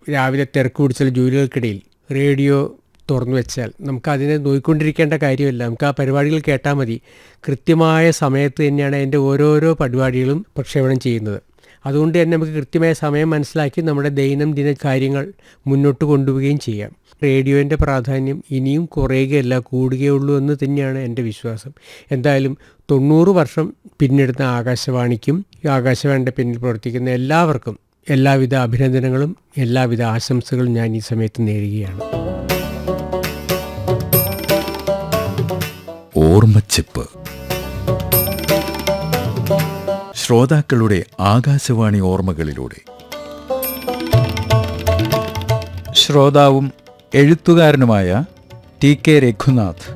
രാവിലെ തിരക്ക് പിടിച്ചുള്ള ജോലികൾക്കിടയിൽ റേഡിയോ തുറന്നു വെച്ചാൽ നമുക്ക് അതിനെ നോയിക്കൊണ്ടിരിക്കേണ്ട കാര്യമില്ല നമുക്ക് ആ പരിപാടികൾ കേട്ടാൽ മതി കൃത്യമായ സമയത്ത് തന്നെയാണ് അതിൻ്റെ ഓരോരോ പരിപാടികളും പ്രക്ഷേപണം ചെയ്യുന്നത് അതുകൊണ്ട് തന്നെ നമുക്ക് കൃത്യമായ സമയം മനസ്സിലാക്കി നമ്മുടെ ദൈനംദിന കാര്യങ്ങൾ മുന്നോട്ട് കൊണ്ടുപോവുകയും ചെയ്യാം റേഡിയോൻ്റെ പ്രാധാന്യം ഇനിയും കുറയുകയല്ല കൂടുകയുള്ളൂ എന്ന് തന്നെയാണ് എൻ്റെ വിശ്വാസം എന്തായാലും തൊണ്ണൂറ് വർഷം പിന്നിടുന്ന ആകാശവാണിക്കും ഈ ആകാശവാണിയുടെ പിന്നിൽ പ്രവർത്തിക്കുന്ന എല്ലാവർക്കും എല്ലാവിധ അഭിനന്ദനങ്ങളും എല്ലാവിധ ആശംസകളും ഞാൻ ഈ സമയത്ത് നേരുകയാണ് ഓർമ്മച്ചിപ്പ് ശ്രോതാക്കളുടെ ആകാശവാണി ഓർമ്മകളിലൂടെ ശ്രോതാവും എഴുത്തുകാരനുമായ ടി കെ രഘുനാഥ്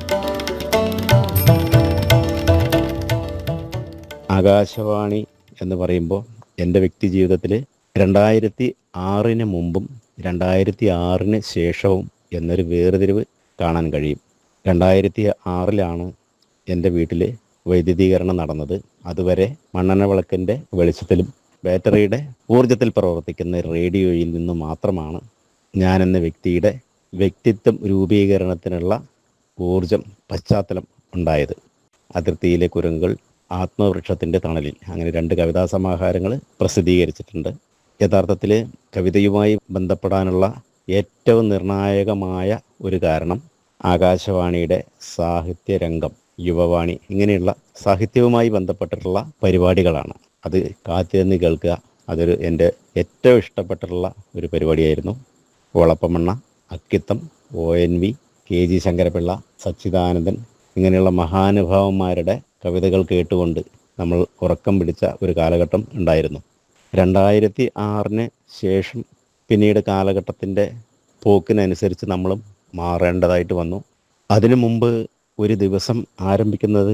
ആകാശവാണി എന്ന് പറയുമ്പോൾ എൻ്റെ വ്യക്തി ജീവിതത്തിൽ രണ്ടായിരത്തി ആറിന് മുമ്പും രണ്ടായിരത്തി ആറിന് ശേഷവും എന്നൊരു വേർതിരിവ് കാണാൻ കഴിയും രണ്ടായിരത്തി ആറിലാണ് എൻ്റെ വീട്ടിൽ വൈദ്യുതീകരണം നടന്നത് അതുവരെ മണ്ണെണ്ണ വിളക്കിൻ്റെ വെളിച്ചത്തിലും ബാറ്ററിയുടെ ഊർജത്തിൽ പ്രവർത്തിക്കുന്ന റേഡിയോയിൽ നിന്ന് മാത്രമാണ് ഞാൻ എന്ന വ്യക്തിയുടെ വ്യക്തിത്വം രൂപീകരണത്തിനുള്ള ഊർജം പശ്ചാത്തലം ഉണ്ടായത് അതിർത്തിയിലെ കുരങ്ങുകൾ ആത്മവൃക്ഷത്തിൻ്റെ തണലിൽ അങ്ങനെ രണ്ട് കവിതാ സമാഹാരങ്ങൾ പ്രസിദ്ധീകരിച്ചിട്ടുണ്ട് യഥാർത്ഥത്തിൽ കവിതയുമായി ബന്ധപ്പെടാനുള്ള ഏറ്റവും നിർണായകമായ ഒരു കാരണം ആകാശവാണിയുടെ സാഹിത്യരംഗം യുവവാണി ഇങ്ങനെയുള്ള സാഹിത്യവുമായി ബന്ധപ്പെട്ടിട്ടുള്ള പരിപാടികളാണ് അത് കാത്തിരുന്ന് കേൾക്കുക അതൊരു എൻ്റെ ഏറ്റവും ഇഷ്ടപ്പെട്ടിട്ടുള്ള ഒരു പരിപാടിയായിരുന്നു വളപ്പമണ്ണ Akkitham O N V K G Sankara Pillai Sachidanandan ഇങ്ങനെയുള്ള മഹാനുഭാവന്മാരുടെ കവിതകൾ കേട്ടുകൊണ്ട് നമ്മൾ ഉറക്കം പിടിച്ച ഒരു കാലഘട്ടം ഉണ്ടായിരുന്നു രണ്ടായിരത്തി ആറിന് ശേഷം പിന്നീട് കാലഘട്ടത്തിൻ്റെ പോക്കിനനുസരിച്ച് നമ്മളും മാറേണ്ടതായിട്ട് വന്നു അതിനു മുമ്പ് ഒരു ദിവസം ആരംഭിക്കുന്നത്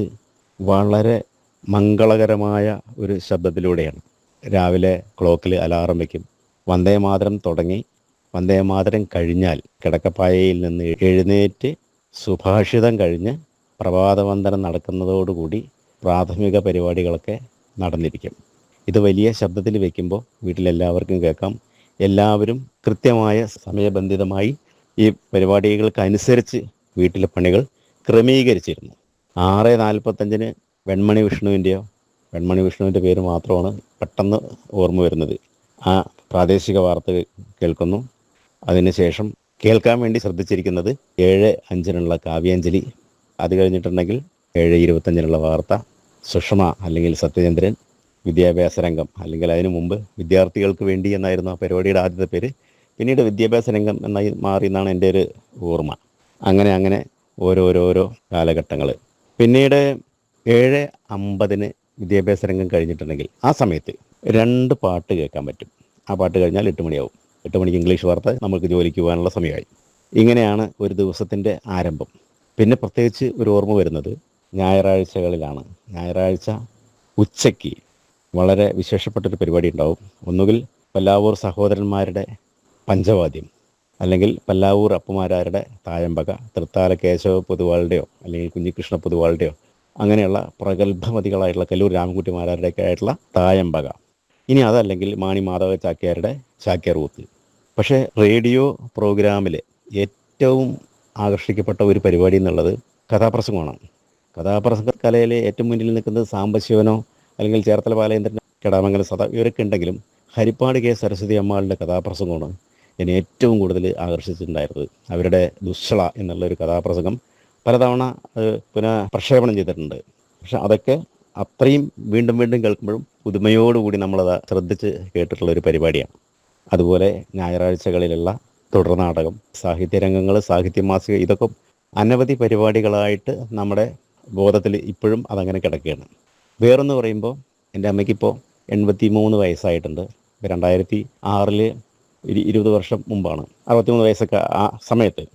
വളരെ മംഗളകരമായ ഒരു ശബ്ദത്തിലൂടെയാണ് രാവിലെ ക്ലോക്കിൽ അലാറം വയ്ക്കും വന്ദേമാതരം തുടങ്ങി വന്ദേമാതരം കഴിഞ്ഞാൽ കിടക്കപ്പായയിൽ നിന്ന് എഴുന്നേറ്റ് സുഭാഷിതം കഴിഞ്ഞ് പ്രഭാതവന്ദനം നടക്കുന്നതോടുകൂടി പ്രാഥമിക പരിപാടികളൊക്കെ നടന്നിരിക്കും ഇത് വലിയ ശബ്ദത്തിൽ വെക്കുമ്പോൾ വീട്ടിലെല്ലാവർക്കും കേൾക്കാം എല്ലാവരും കൃത്യമായ സമയബന്ധിതമായി ഈ പരിപാടികൾക്കനുസരിച്ച് വീട്ടിലെ പണികൾ ക്രമീകരിച്ചിരുന്നു ആറ് നാൽപ്പത്തഞ്ചിന് വെൺമണി വിഷ്ണുവിൻ്റെയോ വെൺമണി വിഷ്ണുവിൻ്റെ പേര് മാത്രമാണ് പെട്ടെന്ന് ഓർമ്മ വരുന്നത് ആ പ്രാദേശിക വാർത്ത കേൾക്കുന്നു അതിനുശേഷം കേൾക്കാൻ വേണ്ടി ശ്രദ്ധിച്ചിരിക്കുന്നത് ഏഴ് അഞ്ചിനുള്ള കാവ്യാഞ്ജലി അത് കഴിഞ്ഞിട്ടുണ്ടെങ്കിൽ ഏഴ് ഇരുപത്തഞ്ചിനുള്ള വാർത്ത സുഷമ അല്ലെങ്കിൽ സത്യചന്ദ്രൻ വിദ്യാഭ്യാസ രംഗം അല്ലെങ്കിൽ അതിനു മുമ്പ് വിദ്യാർത്ഥികൾക്ക് വേണ്ടി എന്നായിരുന്നു ആ പരിപാടിയുടെ ആദ്യത്തെ പേര് പിന്നീട് വിദ്യാഭ്യാസ രംഗം എന്നായി മാറി എന്നാണ് എൻ്റെ ഒരു ഓർമ്മ അങ്ങനെ അങ്ങനെ ഓരോരോരോ കാലഘട്ടങ്ങൾ പിന്നീട് ഏഴ് അമ്പതിന് വിദ്യാഭ്യാസ രംഗം കഴിഞ്ഞിട്ടുണ്ടെങ്കിൽ ആ സമയത്ത് രണ്ട് പാട്ട് കേൾക്കാൻ പറ്റും ആ പാട്ട് കഴിഞ്ഞാൽ എട്ട് മണിയാവും എട്ട് മണിക്ക് ഇംഗ്ലീഷ് വാർത്ത നമുക്ക് ജോലിക്ക് പോകാനുള്ള സമയമായി ഇങ്ങനെയാണ് ഒരു ദിവസത്തിൻ്റെ ആരംഭം പിന്നെ പ്രത്യേകിച്ച് ഒരു ഓർമ്മ വരുന്നത് ഞായറാഴ്ചകളിലാണ് ഞായറാഴ്ച ഉച്ചയ്ക്ക് വളരെ വിശേഷപ്പെട്ടൊരു പരിപാടി ഉണ്ടാവും ഒന്നുകിൽ പല്ലാവൂർ സഹോദരന്മാരുടെ പഞ്ചവാദ്യം അല്ലെങ്കിൽ പല്ലാവൂർ അപ്പുമാരാരുടെ തായമ്പക തൃത്താല കേശവ പൊതുവാളുടെയോ അല്ലെങ്കിൽ കുഞ്ഞികൃഷ്ണ പൊതുവാളുടെയോ അങ്ങനെയുള്ള പ്രഗത്ഭമതികളായിട്ടുള്ള കല്ലൂർ രാമൻകുട്ടിമാരാരുടെയൊക്കെ ആയിട്ടുള്ള തായമ്പക ഇനി അതല്ലെങ്കിൽ മാണി മാധവ ചാക്യാരുടെ ചാക്യാർകൂത്ത് പക്ഷേ റേഡിയോ പ്രോഗ്രാമിൽ ഏറ്റവും ആകർഷിക്കപ്പെട്ട ഒരു പരിപാടി എന്നുള്ളത് കഥാപ്രസംഗമാണ് കഥാപ്രസംഗ കലയിലെ ഏറ്റവും മുന്നിൽ നിൽക്കുന്നത് സാംബശിവനോ അല്ലെങ്കിൽ ചേർത്തല ബാലേന്ദ്രൻ കെടാമംഗലം സദാ ഇവരൊക്കെ ഉണ്ടെങ്കിലും ഹരിപ്പാട് കെ സരസ്വതി അമ്മാളുടെ കഥാപ്രസംഗമാണ് എന്നെ ഏറ്റവും കൂടുതൽ ആകർഷിച്ചിട്ടുണ്ടായിരുന്നത് അവരുടെ ദുശ്ശള എന്നുള്ള ഒരു കഥാപ്രസംഗം പലതവണ അത് പുനഃ പ്രക്ഷേപണം ചെയ്തിട്ടുണ്ട് പക്ഷെ അതൊക്കെ അത്രയും വീണ്ടും വീണ്ടും കേൾക്കുമ്പോഴും പുതുമയോടുകൂടി നമ്മളത് ശ്രദ്ധിച്ച് കേട്ടിട്ടുള്ള ഒരു പരിപാടിയാണ് അതുപോലെ ഞായറാഴ്ചകളിലുള്ള തുടർനാടകം സാഹിത്യരംഗങ്ങൾ സാഹിത്യമാസിക ഇതൊക്കെ അനവധി പരിപാടികളായിട്ട് നമ്മുടെ ബോധത്തിൽ ഇപ്പോഴും അതങ്ങനെ കിടക്കുകയാണ് വേറൊന്ന് പറയുമ്പോൾ എൻ്റെ അമ്മയ്ക്കിപ്പോൾ എൺപത്തി മൂന്ന് വയസ്സായിട്ടുണ്ട് ഇപ്പം രണ്ടായിരത്തി ആറിൽ ഇരുപത് വർഷം മുമ്പാണ് അറുപത്തിമൂന്ന് വയസ്സൊക്കെ ആ സമയത്ത്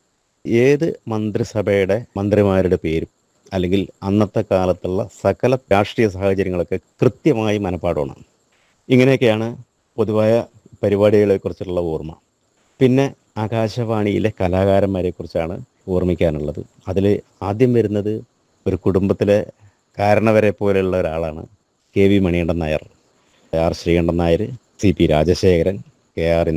ഏത് മന്ത്രിസഭയുടെ മന്ത്രിമാരുടെ പേരും അല്ലെങ്കിൽ അന്നത്തെ കാലത്തുള്ള സകല രാഷ്ട്രീയ സാഹചര്യങ്ങളൊക്കെ കൃത്യമായി മനപ്പാടമാണ് ഇങ്ങനെയൊക്കെയാണ് പൊതുവായ പരിപാടികളെക്കുറിച്ചുള്ള ഓർമ്മ പിന്നെ ആകാശവാണിയിലെ കലാകാരന്മാരെക്കുറിച്ചാണ് ഓർമ്മിക്കാനുള്ളത് അതിൽ ആദ്യം വരുന്നത് ഒരു കുടുംബത്തിലെ കാരണവരെ പോലെയുള്ള ഒരാളാണ് K V Manikandan Nair R Sreekantan Nair C P Rajasekharan K R